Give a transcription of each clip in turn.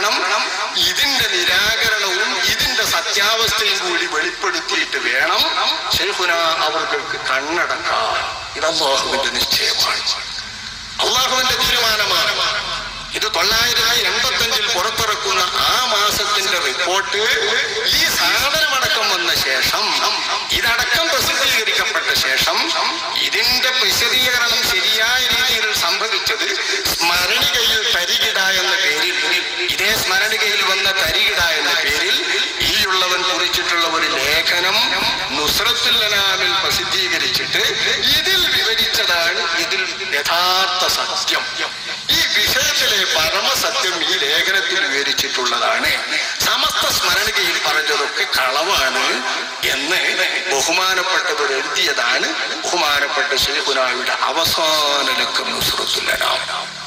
കാരണം ഇതിന്റെ നിരാകരണവും ഇതിന്റെ സത്യാവസ്ഥയും കൂടി വെളിപ്പെടുത്തിയിട്ട് വേണം ഷെയ്ഖുന അവർക്ക് കണ്ണടക്കാം ഇത് അള്ളാഹുവിന്റെ നിശ്ചയമാണ് അള്ളാഹുവിന്റെ തീരുമാനമാണ് ഇത് തൊള്ളായിരത്തി എൺപത്തഞ്ചിൽ പുറത്തിറക്കുന്ന ആ മാസത്തിന്റെ റിപ്പോർട്ട് ഈ സാധനമടക്കം വന്ന ശേഷം ഇതടക്കം പ്രസിദ്ധീകരിക്കപ്പെട്ട ശേഷം ഇതിന്റെ വിശദീകരണം ശരിയായ രീതിയിൽ സംഭവിച്ചത് സ്മരണികയിൽ തരികിട എന്ന പേരിൽ ഇതേ സ്മരണികയിൽ വന്ന തരികിട എന്ന പേരിൽ ഈ ഉള്ളവൻ കുറിച്ചിട്ടുള്ള ഒരു ലേഖനം നുസ്രത്തുല്ലനാമിൽ പ്രസിദ്ധീകരിച്ചിട്ട് ഇതിൽ വിവരിച്ചതാണ് ഇതിൽ യഥാർത്ഥ സത്യം ഈ വിഷയത്തിലെ പരമസത്യം ഈ ലേഖനത്തിൽ വിവരിച്ചിട്ടുള്ളതാണ് സമസ്ത സ്മരണികയിൽ പറഞ്ഞതൊക്കെ കളവാണ് എന്ന് ബഹുമാനപ്പെട്ടവർ എഴുതിയതാണ് ബഹുമാനപ്പെട്ട ഷെയ്ഖുനായുടെ അവസാന ലക്കം നുസ്രത്തുല്ലനാം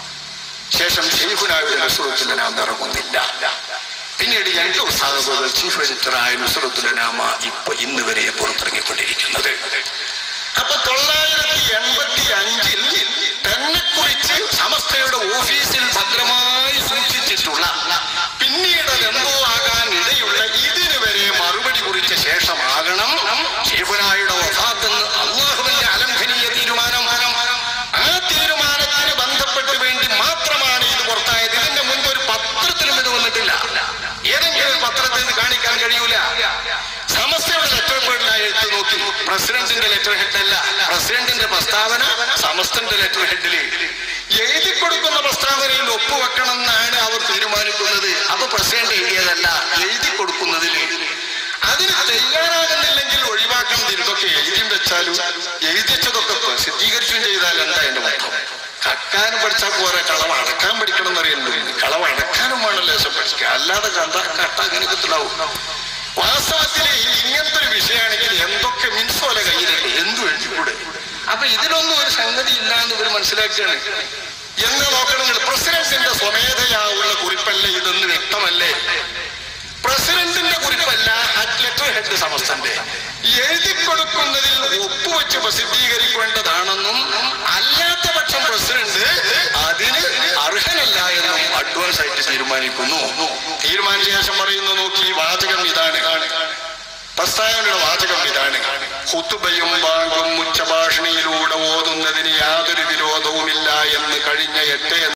ശേഷം ഷെയ്ഖുനായുടെ നുസ്രത്തുല്ലനാം ഇറങ്ങുന്നില്ല പിന്നീട് രണ്ട് ഉസ്താദുകൾ ചീഫ് എഡിറ്ററായ നുസ്രത്തുല്ലനാമ ഇപ്പൊ ഇന്ന് വരെ പുറത്തിറങ്ങിക്കൊണ്ടിരിക്കുന്നത് അപ്പൊ തൊള്ളായിരത്തി എൺപത്തി അഞ്ചിൽ തന്നെ കുറിച്ച് സമസ്തയുടെ ഓഫീസിൽ ഭദ്രമായി സൂക്ഷിച്ചിട്ടുള്ള പിന്നീട് അതെന്തോ ആകാൻ ഇടയുള്ള ഇതിന് വരെ മറുപടി കുറിച്ച ശേഷമാകണം ഷെയ്ഖുനായുടെ വഫാത്തെന്ന് അള്ളാഹുവിന്റെ അലംഘനീയ തീരുമാനം ആ തീരുമാനത്തിന് ബന്ധപ്പെട്ട് വേണ്ടി മാത്രമാണ് ഇത് പുറത്തായത് ഇതിന്റെ മുൻപ് ഒരു പത്രത്തിലും ഇത് വന്നിട്ടില്ല ഏതെങ്കിലും ഒരു പത്രത്തിൽ നിന്ന് കാണിക്കാൻ കഴിയൂല സമസ്തയുടെ ലെറ്റർ ഹെഡിലായി എടുത്ത് നോക്കി പ്രസിഡന്റിന്റെ ലെറ്റർ ഹെഡ് അല്ല പ്രസിഡന്റിന്റെ പ്രസ്താവന സമസ്തന്റെ ലെറ്റർ ഹെഡിൽ എഴുതി കൊടുക്കുന്ന പ്രസ്താവനയിൽ ഒപ്പുവെക്കണം എന്നാണ് അവർ തീരുമാനിക്കുന്നത് അപ്പൊ പ്രസിഡന്റ് എഴുതിയതല്ല എഴുതി കൊടുക്കുന്നതിൽ അതിന് തയ്യാറാകുന്നില്ലെങ്കിൽ ഒഴിവാക്കണം ഇതൊക്കെ എഴുതിയും വെച്ചാലും എഴുതിച്ചതൊക്കെ പ്രസിദ്ധീകരിച്ചും ചെയ്താൽ എന്താ എന്റെ മൊത്തം കക്കാനും പഠിച്ചാൽ പോരെ കളവ് അടക്കാൻ പഠിക്കണം എന്നറിയണ്ടോ കളവ് അടക്കാനും വേണം ലേശം പഠിക്കുക അല്ലാതെ കണ്ട കട്ട അങ്ങനെ കിട്ടലാവും വാസ്തവത്തിൽ ഇങ്ങനത്തെ ഒരു വിഷയമാണെങ്കിൽ എന്തൊക്കെ മിൻസ് പോലെ കയ്യിലുണ്ട് എന്തു എഴുതിക്കൂടെ അപ്പൊ ഇതിലൊന്നും ഒരു സംഗതി ഇല്ല എന്ന് ഇവർ മനസ്സിലാക്കുകയാണ് എന്ന് നോക്കണം നിങ്ങൾ പ്രസിഡന്റിന്റെ സ്വമേധയാവുള്ള കുറിപ്പല്ല ഇതെന്ന് വ്യക്തമല്ലേ പ്രസിഡന്റിന്റെ കുറിപ്പല്ല ലെറ്റർ ഹെഡ് സമസ്തന്റെ എഴുതി കൊടുക്കുന്നതിൽ ഒപ്പുവെച്ച് പ്രസിദ്ധീകരിക്കേണ്ടതാണെന്നും അല്ലാത്ത പക്ഷം പ്രസിഡന്റ് അതിന് അർഹനല്ല എന്നും അഡ്വാൻസ് ആയിട്ട് തീരുമാനിക്കുന്നു തീരുമാനിച്ച ശേഷം പറയുന്നു നോക്കി വാചകം ഇതാണ് പ്രസ്താവനയുടെ വാചകം ഇതാണ് ഹുത്തുബയും ബാങ്കും ഉച്ചഭാഷണിയിലൂടെ ഓതുന്നതിന് യാതൊരു വിരോധവുമില്ല എന്ന് കഴിഞ്ഞ എട്ട്